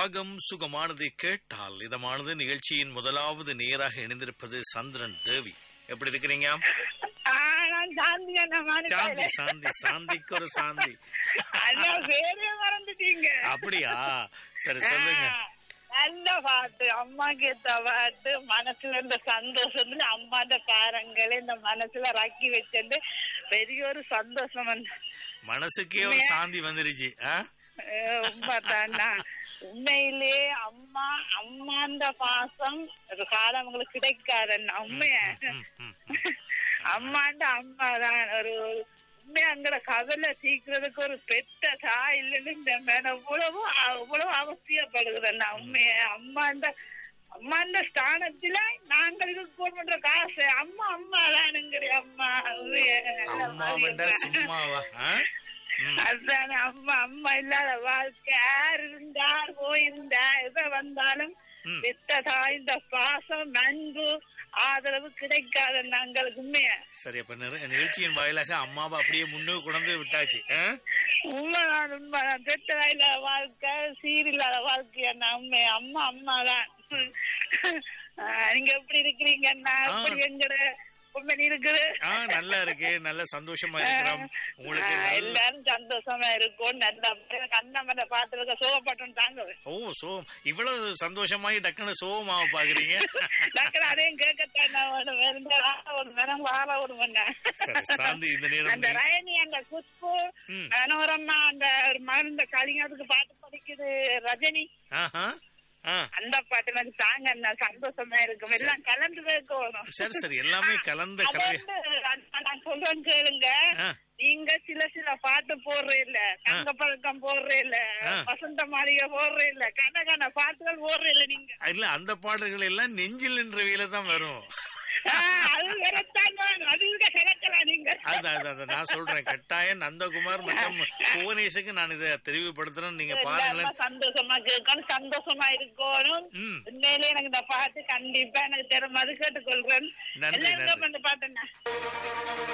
ராகம் சுகமானதை கேட்டால் இதமானது நிகழ்ச்சியின் முதலாவது நேராக இணைந்திருப்பது சந்திரன் தேவி எப்படி இருக்கிறீங்க ஆ, நான் சாந்தி அண்ணா சாந்தி மாணிக்காயில. சாந்தி சாந்திக்கு ஒரு சாந்தி அண்ணா பேரே மறந்துட்டீங்க அப்படியா சரி சொல்லுங்க ஆ, நல்ல பாட்டு அம்மா கேட்ட பாட்டு மனசுல இருந்த சந்தோஷத்துல அம்மாண்ட காரங்களே இந்த மனசுல ரக்கி வச்சுட்டு பெரிய ஒரு சந்தோஷம் வந்து மனசுக்கே ஒரு சாந்தி வந்துருச்சு ஆ? உண்மைதாண்ணா உண்மையிலே அம்மா அம்மாண்ட பாசம் ஒரு காலம் உங்களுக்கு கிடைக்காதண்ணா உண்மைய ம், ம். அம்மாண்ட அம்மா தான் ஒரு உண்மையா அங்கட கவலை சீக்கிரத்துக்கு ஒரு பெத்த தாய் இல்லைன்னு இந்த மேல அவ்வளவு அவ்வளவு அவசியப்படுகிறேன் உண்மைய அம்மாண்ட அம்மாண்ட ஸ்தானத்துல நாங்கள் இருக்கணும்ன்ற காசு அம்மா அம்மா தானுங்கிற அம்மா உண்மையா. அம்மா வேண்டா சும்மாவா ஆ? ம். அதுதானே அம்மா அம்மா இல்லாத வாழ்க்கை யார் இருந்தார் போயிருந்தா எதை வந்தாலும் ம். பெத்த தாய் இந்த பாசம் அன்பு ஆதரவு கிடைக்காத நாங்களுக்கு உண்மையா சரி அப்ப நிற- நிகழ்ச்சியின் வாயிலாக அம்மாவை அப்படியே முன்னுக்கு கொண்டு விட்டாச்சு ஆ? உண்மைதான் உண்மைதான் பெத்த தாய் இல்லாத வாழ்க்கை சீர் இல்லாத வாழ்க்கையா நான் உண்மை அம்மா அம்மா தான் நீங்க எப்படி இருக்கிறீங்க நான் ஆ. எப்படி எங்கட உண்மை இருக்குது ஆ நல்லா இருக்கு நல்ல சந்தோஷமா இருக்கிறோம் உங்களுக்கு ஆ, நல்ல- எல்லாரும் சந்தோஷமா இருக்கும் நல்ல கண்ணமர பாத்துருக்க சோகப்பட்டம் தாங்க ஓ சோ இவ்வளவு சந்தோஷமாயி டக்குன்னு சோகமாவ பாக்குறீங்க டாக்டர் அதையும் கேட்கத்தான் நான் வேணும். வேற இந்த வாழ ஒரு நேரம் வாழ விடுவேன் சரி சாந்தி இந்த நேரம் அந்த நீ- ரயனி அந்த குஷ்பு ம். மனோரமா அந்த ஒரு மருந்த கலிங்கத்துக்கு பாட்டு படிக்குது ரஜினி ஆஹா ஆ அந்த பாட்டு எனக்கு தாங்க நான் சந்தோஷமா இருக்கும் எல்லாம் கலந்து வைக்கணும் சரி சரி எல்லாமே கலந்த அது கலவை வந்து நான் நான் சொல்றேன் கேளுங்க ஆ. நீங்க சில சில பாட்டு போடுறே இல்ல தங்க பழக்கம் போடுறே இல்ல ஆ. வசந்த மாளிகை போடுறே இல்ல கன கன பாட்டுகள் போடுறே இல்ல நீங்க இல்ல அந்த பாடல்கள் எல்லாம் நெஞ்சில் நின்றவையில தான் வரும் ஆ, அது வரத்தான் வேணும். அது இங்க கிடைக்கலாம் நீங்க அதான் அதான், அதான் நான் சொல்றேன் கட்டாயம் நந்தகுமார் மற்றும் புவனேஷுக்கு நான் இதை தெரிவுபடுத்துறேன் நீங்க பாருங்களேன் எல்லாரும் சந்தோஷமா கேட்கணும் சந்தோஷமா இருக்கணும் ம். உண்மையிலே எனக்கு இந்த பாட்டு கண்டிப்பா எனக்கு தெரியும் அது கேட்டுக்கொள்றேன் நன்றி, எல்லாரும் நன்றி. இந்த பாட்டு என்ன